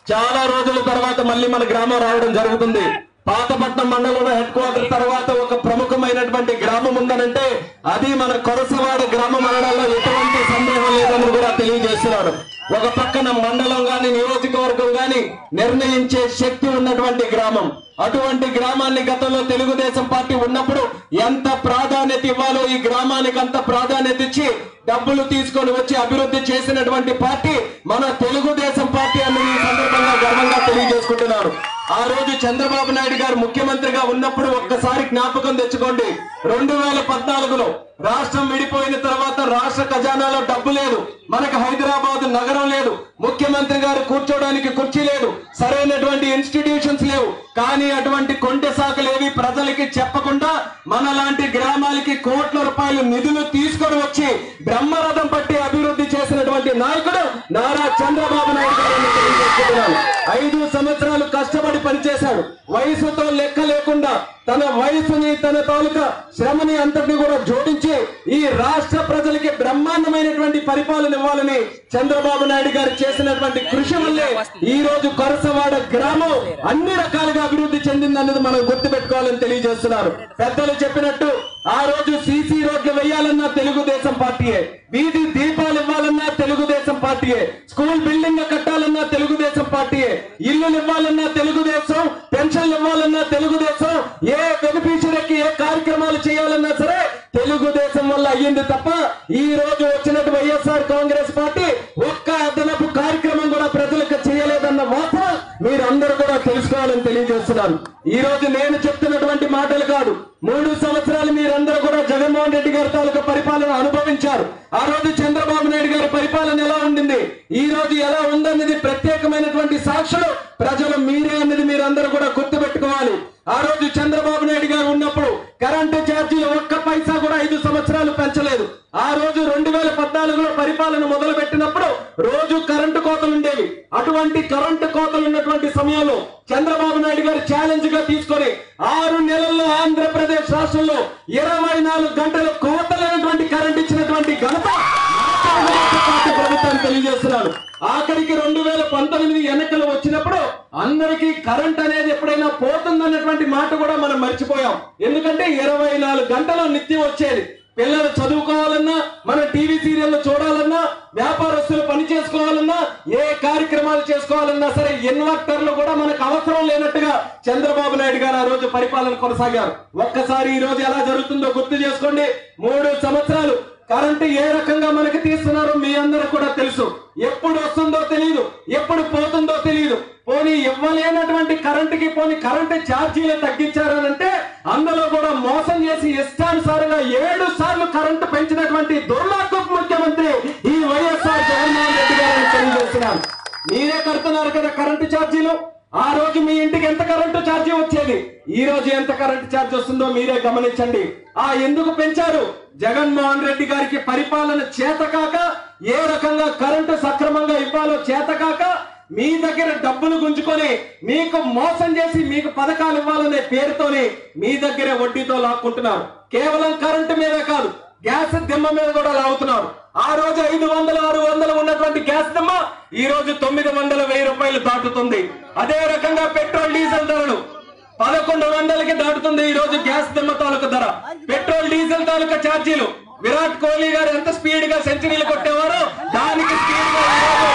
చాలా రోజుల తర్వాత మళ్ళీ మన గ్రామం రావడం జరుగుతుంది పాతపట్నం మండలంలో హెడ్ క్వార్టర్ తర్వాత ఒక ప్రముఖమైనటువంటి గ్రామం ఉందనంటే అది మన కొరసవాడ గ్రామం అనడంలో ఎటువంటి సందేహం లేదని కూడా తెలియజేస్తున్నాడు ఒక పక్కన మండలం గాని నియోజకవర్గం గాని నిర్ణయించే శక్తి ఉన్నటువంటి గ్రామం అటువంటి గ్రామాన్ని గతంలో తెలుగుదేశం పార్టీ ఉన్నప్పుడు ఎంత ప్రాధాన్యత ఇవ్వాలో ఈ గ్రామానికి అంత ప్రాధాన్యత ఇచ్చి డబ్బులు తీసుకొని వచ్చి అభివృద్ధి చేసినటువంటి పార్టీ మన తెలుగుదేశం పార్టీ అన్నది ఈ సందర్భంగా గర్వంగా తెలియజేసుకుంటున్నారు ఆ రోజు చంద్రబాబు నాయుడు గారు ముఖ్యమంత్రిగా ఉన్నప్పుడు ఒక్కసారి జ్ఞాపకం తెచ్చుకోండి రెండు వేల పద్నాలుగులో రాష్ట్రం విడిపోయిన తర్వాత రాష్ట్ర ఖజానాలో డబ్బు లేదు మనకు హైదరాబాద్ నగరం లేదు ముఖ్యమంత్రి గారు కూర్చోడానికి కుర్చీ లేదు సరైనటువంటి ఇన్స్టిట్యూషన్స్ లేవు కానీ అటువంటి కొంటె శాఖలేవి ప్రజలకి చెప్పకుండా మనలాంటి గ్రామాలకి కోట్ల రూపాయలు నిధులు తీసుకొని వచ్చి బ్రహ్మరథం పట్టి అభివృద్ధి చేసినటువంటి నాయకుడు నారా చంద్రబాబు నాయుడు గారిని తెలియజేస్తున్నాను ఐదు సంవత్సరాలు కష్టపడి పనిచేశాడు వయసుతో లెక్క లేకుండా తన వయసుని తన తాలూకా శ్రమని అంతటిని కూడా జోడించి ఈ రాష్ట్ర ప్రజలకి బ్రహ్మాండమైనటువంటి పరిపాలన ఇవ్వాలని చంద్రబాబు నాయుడు గారు చేసినటువంటి కృషి వల్లే ఈ రోజు కొరసవాడ గ్రామం అన్ని రకాలుగా అభివృద్ధి చెందిందన్నది మనం గుర్తుపెట్టుకోవాలని తెలియజేస్తున్నారు పెద్దలు చెప్పినట్టు ఆ రోజు సీసీ రోడ్లు వేయాలన్నా తెలుగుదేశం పార్టీయే వీధి దీపాలు ఇవ్వాలన్నా తెలుగుదేశం పార్టీయే స్కూల్ బిల్డింగ్ కట్టాలన్నా తెలుగుదేశం పార్టీయే ఇల్లులు ఇవ్వాలన్నా తెలుగుదేశం పెన్షన్లు ఇవ్వాలన్నా తెలుగుదేశం ఏ బెనిఫిషరీకి ఏ కార్యక్రమాలు చేయాలన్నా సరే తెలుగుదేశం వల్ల అయ్యింది తప్ప ఈ రోజు వచ్చినట్టు వైఎస్ఆర్ కాంగ్రెస్ పార్టీ ఒక్క అదనపు కార్యక్రమం కూడా ప్రజలకు చేయలేదన్న వాస్తవం మీరందరూ కూడా తెలుసుకోవాలని తెలియజేస్తున్నాను ఈ రోజు నేను చెప్తున్నటువంటి మాటలు కాదు మూడు సంవత్సరాలు మీరందరూ కూడా జగన్మోహన్ రెడ్డి గారి తాలూకా పరిపాలన అనుభవించారు ఆ రోజు చంద్రబాబు నాయుడు గారి పరిపాలన ఎలా ఉండింది ఈ రోజు ఎలా ఉందన్నది ప్రత్యేకమైనటువంటి సాక్షులు ప్రజలు మీరే అన్నది మీరందరూ కూడా గుర్తుపెట్టుకోవాలి ఆ రోజు చంద్రబాబు నాయుడు గారు ఉన్నప్పుడు కరెంటు ఛార్జీలు ఒక్క పైసా కూడా ఐదు సంవత్సరాలు పెంచలేదు ఆ రోజు రెండు వేల పద్నాలుగులో పరిపాలన మొదలు పెట్టినప్పుడు రోజు కరెంటు కోతలు ఉండేవి అటువంటి కరెంటు కోతలు ఉన్నటువంటి సమయంలో చంద్రబాబు నాయుడు గారు ఛాలెంజ్ గా తీసుకొని ఆరు నెలల్లో ఆంధ్రప్రదేశ్ రాష్ట్రంలో ఇరవై నాలుగు గంటలు కోతలైనటువంటి కరెంట్ ఇచ్చినటువంటి ఘనత తెలుగుదేశం పార్టీ ప్రభుత్వాన్ని తెలియజేస్తున్నాను ఆఖరికి రెండు వేల పంతొమ్మిది ఎన్నికలు వచ్చినప్పుడు అందరికీ కరెంట్ అనేది ఎప్పుడైనా పోతుందన్నటువంటి మాట కూడా మనం మర్చిపోయాం ఎందుకంటే ఇరవై నాలుగు గంటలు నిత్యం వచ్చేది పిల్లలు చదువుకోవాలన్నా మన టీవీ సీరియల్ చూడాలన్నా వ్యాపారస్తులు పని చేసుకోవాలన్నా ఏ కార్యక్రమాలు చేసుకోవాలన్నా సరే ఇన్వర్టర్లు కూడా మనకు అవసరం లేనట్టుగా చంద్రబాబు నాయుడు గారు ఆ రోజు పరిపాలన కొనసాగారు ఒక్కసారి ఈ రోజు ఎలా జరుగుతుందో గుర్తు చేసుకోండి మూడు సంవత్సరాలు కరెంటు ఏ రకంగా మనకి తీస్తున్నారో మీ అందరూ కూడా తెలుసు ఎప్పుడు వస్తుందో తెలియదు ఎప్పుడు పోతుందో తెలియదు పోనీ ఇవ్వలేనటువంటి కరెంటుకి పోనీ కరెంటు ఛార్జీలు తగ్గించారనంటే అందులో కూడా మోసం చేసి ఇష్టానుసారంగా ఏడు సార్లు కరెంటు పెంచినటువంటి దుర్మార్గపు ముఖ్యమంత్రి ఈ వైఎస్ఆర్ జగన్మోహన్ రెడ్డి గారిని తెలియజేస్తున్నారు మీరే కడుతున్నారు కదా కరెంటు ఛార్జీలు ఆ రోజు మీ ఇంటికి ఎంత కరెంటు ఛార్జీ వచ్చేది ఈ రోజు ఎంత కరెంటు ఛార్జ్ వస్తుందో మీరే గమనించండి ఆ ఎందుకు పెంచారు జగన్మోహన్ రెడ్డి గారికి పరిపాలన చేతకాక ఏ రకంగా కరెంటు సక్రమంగా ఇవ్వాలో చేతకాక మీ దగ్గర డబ్బులు గుంజుకొని మీకు మోసం చేసి మీకు పథకాలు ఇవ్వాలనే పేరుతోని మీ దగ్గరే వడ్డీతో లాక్కుంటున్నారు కేవలం కరెంటు మీదే కాదు గ్యాస్ దిమ్మ మీద కూడా లాగుతున్నారు ఆ రోజు ఐదు వందలు ఆరు వందలు ఉన్నటువంటి గ్యాస్ దిమ్మ ఈ రోజు తొమ్మిది వందల వెయ్యి రూపాయలు దాటుతుంది అదే రకంగా పెట్రోల్ డీజిల్ ధరలు పదకొండు వందలకి దాటుతుంది ఈ రోజు గ్యాస్ దిమ్మ తాలూకు ధర పెట్రోల్ డీజిల్ తాలూకా ఛార్జీలు విరాట్ కోహ్లీ గారు ఎంత స్పీడ్ గా సెంచరీలు కొట్టేవారో దానికి స్పీడ్ గా ఈ రోజు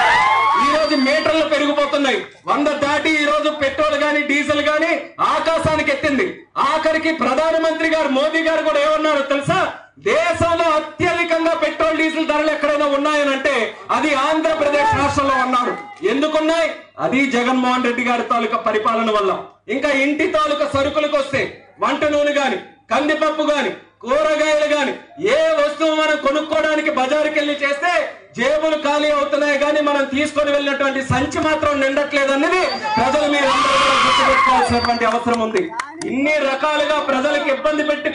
ఈ రోజు మీటర్లు పెరిగిపోతున్నాయి వంద దాటి ఈ రోజు పెట్రోల్ గాని డీజిల్ గాని ఆకాశానికి ఎత్తింది ఆఖరికి ప్రధానమంత్రి గారు మోదీ గారు కూడా ఏమన్నారు తెలుసా దేశంలో అత్యధికంగా పెట్రోల్ డీజిల్ ధరలు ఎక్కడైనా ఉన్నాయనంటే అది ఆంధ్రప్రదేశ్ రాష్ట్రంలో ఉన్నారు ఎందుకున్నాయి అది జగన్మోహన్ రెడ్డి గారి తాలూకా పరిపాలన వల్ల ఇంకా ఇంటి తాలూకా సరుకులకు వస్తే వంట నూనె గాని కందిపప్పు గాని కూరగాయలు గాని ఏ వస్తువు మనం కొనుక్కోవడానికి బజారుకి వెళ్ళి చేస్తే జేబులు ఖాళీ అవుతున్నాయి కానీ మనం తీసుకొని వెళ్ళినటువంటి సంచి మాత్రం నిండట్లేదన్నది ప్రజలు మీరు అందరూ కూడా గుర్తుపెట్టుకోవాల్సినటువంటి అవసరం ఉంది ఇన్ని రకాలుగా ప్రజలకు ఇబ్బంది పెట్టి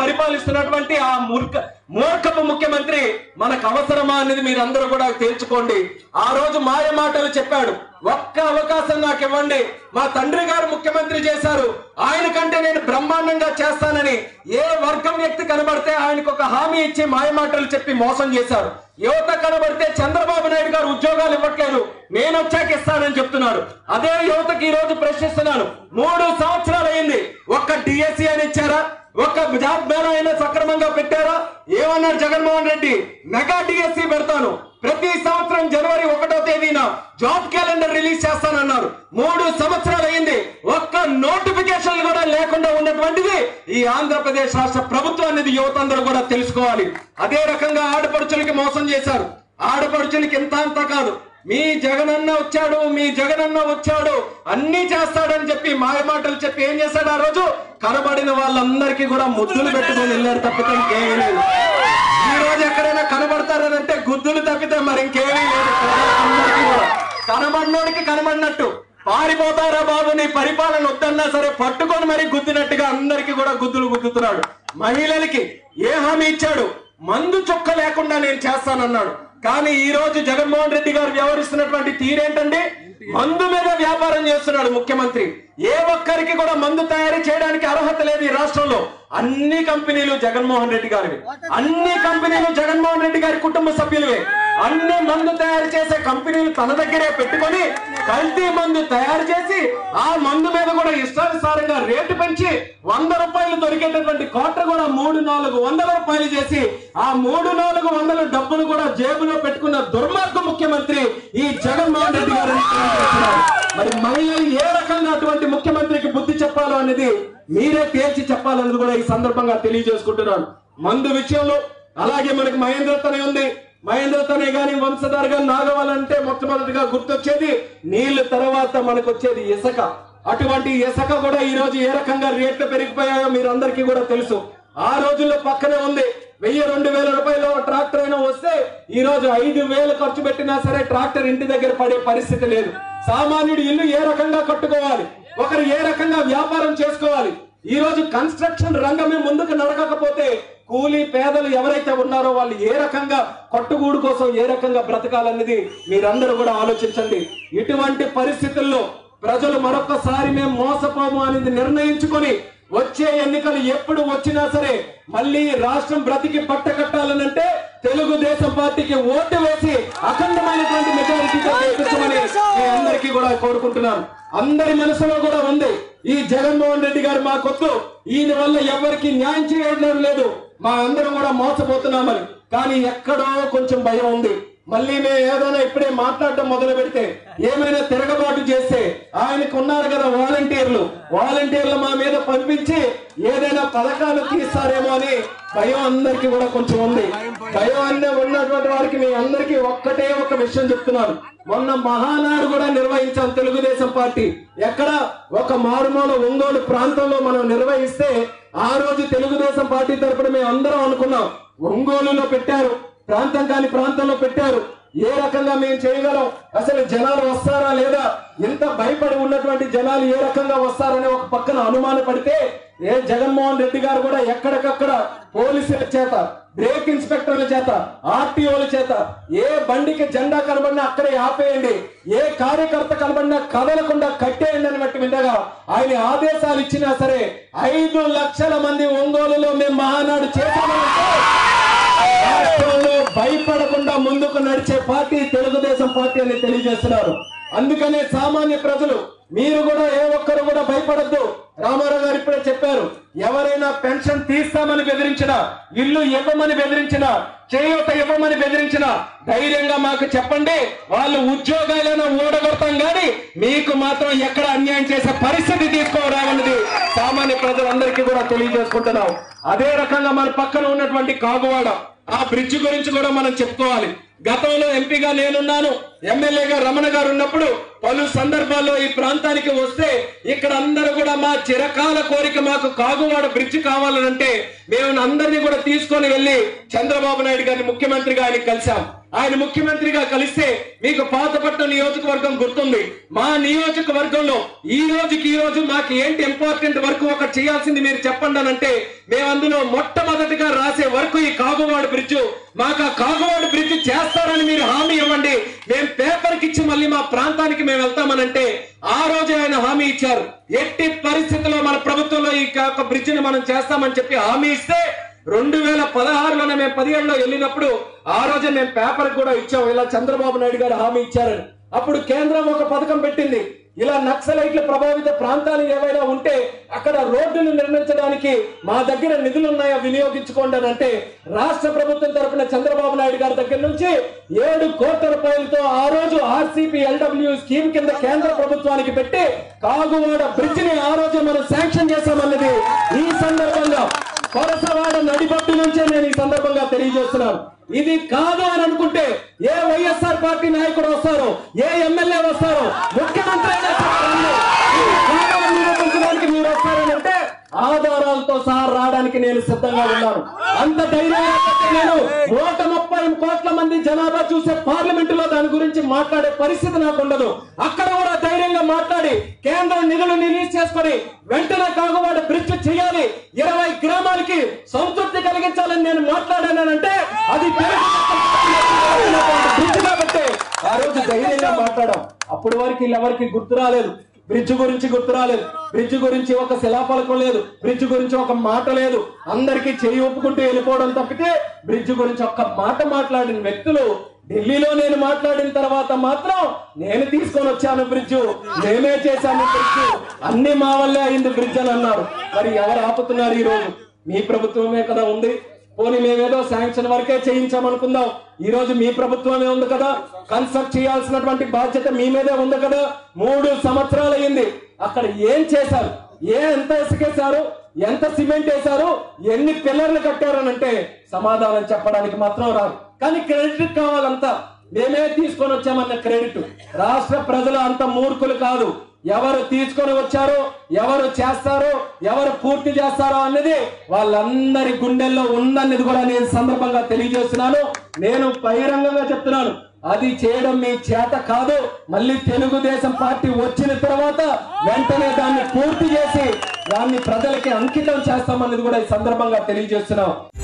పరిపాలిస్తున్నటువంటి ఆ మూర్ఖ మూర్ఖపు ముఖ్యమంత్రి మనకు అవసరమా అనేది మీరందరూ కూడా తేల్చుకోండి ఆ రోజు మాయ మాటలు చెప్పాడు ఒక్క అవకాశం నాకు ఇవ్వండి మా తండ్రి గారు ముఖ్యమంత్రి చేశారు ఆయన కంటే నేను బ్రహ్మాండంగా చేస్తానని ఏ వర్గం వ్యక్తి కనబడితే ఆయనకు ఒక హామీ ఇచ్చి మాయ మాటలు చెప్పి మోసం చేశారు యువత కనబడితే చంద్రబాబు నాయుడు గారు ఉద్యోగాలు ఇవ్వట్లేదు నేను వచ్చాక ఇస్తానని చెప్తున్నాడు అదే యువతకి ఈ రోజు ప్రశ్నిస్తున్నాను మూడు సంవత్సరాలు అయింది ఒక్క డిఎస్సి అని ఇచ్చారా ఒక్క జాబ్ మేళ అయినా సక్రమంగా పెట్టారా ఏమన్నాడు జగన్మోహన్ రెడ్డి మెగా డిఎస్సి పెడతాను ప్రతి సంవత్సరం జనవరి ఒకటో తేదీన జాబ్ క్యాలెండర్ రిలీజ్ చేస్తానన్నారు మూడు సంవత్సరాలు అయింది ఒక్క నోటిఫికేషన్ కూడా లేకుండా ఉన్నటువంటిది ఈ ఆంధ్రప్రదేశ్ రాష్ట్ర ప్రభుత్వం అనేది యువత అందరూ కూడా తెలుసుకోవాలి అదే రకంగా ఆడపడుచులకి మోసం చేశారు ఆడపడుచులకి ఇంత అంత కాదు మీ జగనన్న వచ్చాడు మీ జగనన్న వచ్చాడు అన్ని చేస్తాడని చెప్పి మాయ మాటలు చెప్పి ఏం చేశాడు ఆ రోజు కనబడిన వాళ్ళందరికీ కూడా ముద్దులు పెట్టుకొని వెళ్ళారు తప్పితే ఇంకేమీ లేదు ఈ రోజు ఎక్కడైనా కనబడతారని అంటే గుద్దులు తప్పితే మరి ఇంకేమీ లేదు అందరికీ కూడా. కనబడినోడికి కనబడినట్టు పారిపోతారా బాబు నీ పరిపాలన వద్దన్నా సరే పట్టుకొని మరి గుద్దినట్టుగా అందరికీ కూడా గుద్దులు గుద్దుతున్నాడు మహిళలకి ఏ హామీ ఇచ్చాడు మందు చుక్క లేకుండా నేను చేస్తానన్నాడు కానీ ఈ రోజు జగన్మోహన్ రెడ్డి గారు వ్యవహరిస్తున్నటువంటి తీరేంటండి మందు మీద వ్యాపారం చేస్తున్నాడు ముఖ్యమంత్రి ఏ ఒక్కరికి కూడా మందు తయారీ చేయడానికి అర్హత లేదు ఈ రాష్ట్రంలో అన్ని కంపెనీలు జగన్మోహన్ రెడ్డి గారివి అన్ని కంపెనీలు జగన్మోహన్ రెడ్డి గారి కుటుంబ సభ్యులవే అన్ని మందు తయారు చేసే కంపెనీలు తన దగ్గరే పెట్టుకొని కల్తీ మందు తయారు చేసి ఆ మందు మీద కూడా ఇష్టానుసారంగా రేటు పెంచి వంద రూపాయలు దొరికేటటువంటి కోట్ర కూడా మూడు నాలుగు వందల రూపాయలు చేసి ఆ మూడు నాలుగు వందల డబ్బులు కూడా జేబులో పెట్టుకున్న దుర్మార్గ ముఖ్యమంత్రి ఈ జగన్మోహన్ రెడ్డి గారు మరి మహిళలు ఏ రకంగా అటువంటి ముఖ్యమంత్రికి బుద్ధి చెప్పాలో అనేది మీరే తేల్చి చెప్పాలన్నది కూడా ఈ సందర్భంగా తెలియజేసుకుంటున్నాను మందు విషయంలో అలాగే మనకి మహేంద్ర తనే ఉంది మహేంద్ర తనే గాని వంశధార గాని నాగవాలంటే మొట్టమొదటిగా గుర్తొచ్చేది నీళ్లు తర్వాత మనకు వచ్చేది ఇసుక అటువంటి ఇసుక కూడా ఈ రోజు ఏ రకంగా రేట్లు పెరిగిపోయాయో మీరు అందరికీ కూడా తెలుసు ఆ రోజుల్లో పక్కనే ఉంది వెయ్యి రెండు వేల రూపాయలు ట్రాక్టర్ అయినా వస్తే ఈ రోజు ఐదు వేలు ఖర్చు పెట్టినా సరే ట్రాక్టర్ ఇంటి దగ్గర పడే పరిస్థితి లేదు సామాన్యుడు ఇల్లు ఏ రకంగా కట్టుకోవాలి ఒకరు ఏ రకంగా వ్యాపారం చేసుకోవాలి ఈ రోజు కన్స్ట్రక్షన్ రంగమే ముందుకు నడకకపోతే కూలీ పేదలు ఎవరైతే ఉన్నారో వాళ్ళు ఏ రకంగా కట్టుగూడు కోసం ఏ రకంగా బ్రతకాలన్నది మీరందరూ కూడా ఆలోచించండి ఇటువంటి పరిస్థితుల్లో ప్రజలు మరొకసారి మేము మోసపోము అనేది నిర్ణయించుకొని వచ్చే ఎన్నికలు ఎప్పుడు వచ్చినా సరే మళ్ళీ రాష్ట్రం బ్రతికి పట్ట కట్టాలనంటే తెలుగుదేశం పార్టీకి ఓటు వేసి అఖండమైనటువంటి మెజారిటీతో గెలిపించమని మీ అందరికీ కూడా కోరుకుంటున్నాను అందరి మనసులో కూడా ఉంది ఈ జగన్మోహన్ రెడ్డి గారు మా కొత్తు ఈయన వల్ల ఎవరికి న్యాయం చేయడం లేదు మా అందరం కూడా మోసపోతున్నామని కానీ ఎక్కడో కొంచెం భయం ఉంది మళ్ళీ మేము ఏదైనా ఇప్పుడే మాట్లాడటం మొదలు పెడితే ఏమైనా తిరగబాటు చేస్తే ఆయనకు ఉన్నారు కదా వాలంటీర్లు వాలంటీర్లు మా మీద పంపించి ఏదైనా పథకాలు తీస్తారేమో అని భయం అందరికీ కూడా కొంచెం ఉంది భయం అనే ఉన్నటువంటి వారికి మీ అందరికీ ఒక్కటే ఒక విషయం చెప్తున్నాను మొన్న మహానాడు కూడా నిర్వహించాం తెలుగుదేశం పార్టీ ఎక్కడ ఒక మారుమూల ఒంగోలు ప్రాంతంలో మనం నిర్వహిస్తే ఆ రోజు తెలుగుదేశం పార్టీ తరపున మేము అందరం అనుకున్నాం ఒంగోలులో పెట్టారు ప్రాంతం కాని ప్రాంతంలో పెట్టారు ఏ రకంగా మేము చేయగలం అసలు జనాలు వస్తారా లేదా ఎంత భయపడి ఉన్నటువంటి జనాలు ఏ రకంగా వస్తారనే ఒక పక్కన అనుమాన పడితే ఏ జగన్మోహన్ రెడ్డి గారు కూడా ఎక్కడికక్కడ పోలీసుల చేత బ్రేక్ ఇన్స్పెక్టర్ల చేత ఆర్టీఓల చేత ఏ బండికి జెండా కనబడినా అక్కడే ఆపేయండి ఏ కార్యకర్త కనబడినా కదలకుండా కట్టేయండి అని బట్టి విండగా ఆయన ఆదేశాలు ఇచ్చినా సరే ఐదు లక్షల మంది ఒంగోలులో మేము మహానాడు చేశామంటే రాష్ట్రంలో భయపడకుండా ముందుకు నడిచే పార్టీ తెలుగుదేశం పార్టీ అని తెలియజేస్తున్నారు అందుకనే సామాన్య ప్రజలు మీరు కూడా ఏ ఒక్కరు కూడా భయపడద్దు రామారావు గారు ఇప్పుడే చెప్పారు ఎవరైనా పెన్షన్ తీస్తామని బెదిరించినా ఇల్లు ఇవ్వమని బెదిరించినా చేయూత ఇవ్వమని బెదిరించినా ధైర్యంగా మాకు చెప్పండి వాళ్ళు ఉద్యోగాలను ఊడగొడతాం గాని మీకు మాత్రం ఎక్కడ అన్యాయం చేసే పరిస్థితి తీసుకోరామన్నది సామాన్య ప్రజలందరికీ కూడా తెలియజేసుకుంటున్నాం అదే రకంగా మన పక్కన ఉన్నటువంటి కాగువాడ ఆ బ్రిడ్జ్ గురించి కూడా మనం చెప్పుకోవాలి గతంలో ఎంపీగా నేనున్నాను ఎమ్మెల్యేగా రమణ గారు ఉన్నప్పుడు పలు సందర్భాల్లో ఈ ప్రాంతానికి వస్తే ఇక్కడ అందరూ కూడా మా చిరకాల కోరిక మాకు కాగువాడ బ్రిడ్జ్ కావాలనంటే మేము అందరినీ కూడా తీసుకొని వెళ్ళి చంద్రబాబు నాయుడు గారిని ముఖ్యమంత్రిగా ఆయన కలిశాం ఆయన ముఖ్యమంత్రిగా కలిస్తే మీకు పాతపట్నం నియోజకవర్గం గుర్తుంది మా నియోజకవర్గంలో ఈ రోజుకి ఈ రోజు మాకు ఏంటి ఇంపార్టెంట్ వర్క్ ఒకటి చేయాల్సింది మీరు చెప్పండి అని అంటే మేము అందులో మొట్టమొదటిగా రాసే వర్క్ ఈ కాగువాడ బ్రిడ్జ్ మాకు ఆ కాగువాడ బ్రిడ్జ్ చేస్తారని మీరు హామీ ఇవ్వండి మేము పేపర్కి ఇచ్చి మళ్ళీ మా ప్రాంతానికి మేము వెళ్తామనంటే ఆ రోజు ఆయన హామీ ఇచ్చారు ఎట్టి పరిస్థితుల్లో మన ప్రభుత్వంలో ఈ యొక్క బ్రిడ్జ్ ని మనం చేస్తామని చెప్పి హామీ ఇస్తే రెండు వేల పదహారులోనే మేము పదిహేడులో వెళ్ళినప్పుడు ఆ రోజే మేము పేపర్ కూడా ఇచ్చాం ఇలా చంద్రబాబు నాయుడు గారు హామీ ఇచ్చారని అప్పుడు కేంద్రం ఒక పథకం పెట్టింది ఇలా నక్సలైట్ల ప్రభావిత ప్రాంతాలు ఏవైనా ఉంటే అక్కడ రోడ్డులు నిర్మించడానికి మా దగ్గర నిధులు ఉన్నాయా వినియోగించుకోండి అని అంటే రాష్ట్ర ప్రభుత్వం తరపున చంద్రబాబు నాయుడు గారి దగ్గర నుంచి ఏడు కోట్ల రూపాయలతో ఆ రోజు ఆర్సీపీ ఎల్డబ్ల్యూ స్కీమ్ కింద కేంద్ర ప్రభుత్వానికి పెట్టి కాగువాడ బ్రిడ్జ్ ని ఆ రోజు మనం శాంక్షన్ చేశామన్నది ఈ సందర్భంగా కొరసవాడ నడిపట్టు నుంచే నేను ఈ సందర్భంగా తెలియజేస్తున్నాను ఇది కాదు అని అనుకుంటే ఏ వైఎస్ఆర్ పార్టీ నాయకుడు వస్తారో ఏ ఎమ్మెల్యే వస్తారో ముఖ్యమంత్రి అయినా చెప్పండి. ఇది కాదు అని నిరూపించడానికి మీరు వస్తారని అంటే ఆధారాలతో సహా రావడానికి నేను సిద్ధంగా ఉన్నాను అంత ధైర్యం లేకపోతే నేను నూట ముప్పై కోట్ల మంది జనాభా చూసే పార్లమెంట్ లో దాని గురించి మాట్లాడే పరిస్థితి నాకు ఉండదు అక్కడ కూడా ధైర్యంగా మాట్లాడి కేంద్రం నిధులు రిలీజ్ చేసుకొని వెంటనే కాగువాడ బ్రిడ్జ్ చేయాలి ఇరవై గ్రామాలకి సంతృప్తి కలిగించాలని నేను మాట్లాడానంటే అది బ్రిడ్జ్ కాబట్టి ఆ రోజు ధైర్యంగా మాట్లాడాం అప్పటి వరకు వీళ్ళెవరికి గుర్తు రాలేదు బ్రిడ్జ్ గురించి గుర్తు రాలేదు బ్రిడ్జ్ గురించి ఒక శిలాఫలకం లేదు బ్రిడ్జ్ గురించి ఒక మాట లేదు అందరికీ చేయి ఒప్పుకుంటూ వెళ్ళిపోవడం తప్పితే బ్రిడ్జ్ గురించి ఒక్క మాట మాట్లాడిన వ్యక్తులు ఢిల్లీలో నేను మాట్లాడిన తర్వాత మాత్రం నేను తీసుకొని వచ్చాను బ్రిడ్జ్ నేనే చేశాను బ్రిడ్జ్ అన్ని మా వల్లే అయింది బ్రిడ్జ్ అని అన్నారు మరి ఎవరు ఆపుతున్నారు ఈ రోజు మీ ప్రభుత్వమే కదా ఉంది పోనీ మేమేదో శాంక్షన్ వరకే చేయించామనుకుందాం ఈ రోజు మీ ప్రభుత్వమే ఉంది కదా కన్స్ట్రక్ట్ చేయాల్సినటువంటి బాధ్యత మీ మీదే ఉంది కదా మూడు సంవత్సరాలు అయింది అక్కడ ఏం చేశారు ఏ ఎంత ఇసుకేశారు ఎంత సిమెంట్ వేశారు ఎన్ని పిల్లర్లు కట్టారనంటే సమాధానం చెప్పడానికి మాత్రం రాదు కానీ క్రెడిట్ కావాలంతా మేమే తీసుకొని వచ్చామన్న క్రెడిట్ రాష్ట్ర ప్రజలు అంత మూర్ఖులు కాదు ఎవరు తీసుకొని వచ్చారో ఎవరు చేస్తారో ఎవరు పూర్తి చేస్తారో అన్నది వాళ్ళందరి గుండెల్లో ఉందన్నది కూడా నేను సందర్భంగా తెలియజేస్తున్నాను నేను బహిరంగంగా చెప్తున్నాను అది చేయడం మీ చేత కాదు మళ్ళీ తెలుగుదేశం పార్టీ వచ్చిన తర్వాత వెంటనే దాన్ని పూర్తి చేసి దాన్ని ప్రజలకి అంకితం చేస్తామన్నది కూడా ఈ సందర్భంగా తెలియజేస్తున్నాం